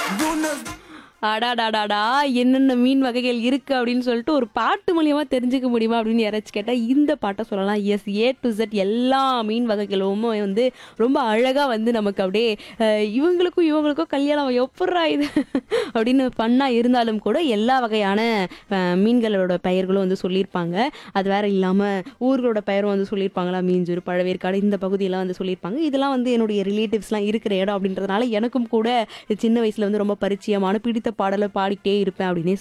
அடாடாடாடா என்னென்ன மீன் வகைகள் இருக்கு அப்படின்னு சொல்லிட்டு ஒரு பாட்டு மூலியமா தெரிஞ்சுக்க முடியுமா அப்படின்னு யாராச்சும் கேட்டா இந்த பாட்டை சொல்லலாம் எஸ் ஏ டு Z எல்லா மீன் வகைகளும் வந்து ரொம்ப அழகா வந்து நமக்கு அப்படியே அஹ், இவங்களுக்கும் இவங்களுக்கும் கல்யாணம் எப்பட்றா இது அப்படின்னு பண்ணா இருந்தாலும் கூட எல்லா வகையான அஹ், மீன்களோட பெயர்களும் வந்து சொல்லியிருப்பாங்க அது வேற இல்லாம ஊர்களோட பெயரும் வந்து சொல்லியிருப்பாங்களா மீஞ்சூர் பழவேற்காடு இந்த பகுதியெல்லாம் வந்து சொல்லியிருப்பாங்க இதெல்லாம் வந்து என்னுடைய ரிலேட்டிவ்ஸ்லாம் இருக்கிற இடம் அப்படின்றதுனால எனக்கும் கூட சின்ன வயசுல வந்து ரொம்ப பரிச்சயமான பிடித்த பாடலை பாடிக்கிட்டே இருப்பேன் அப்படின்னே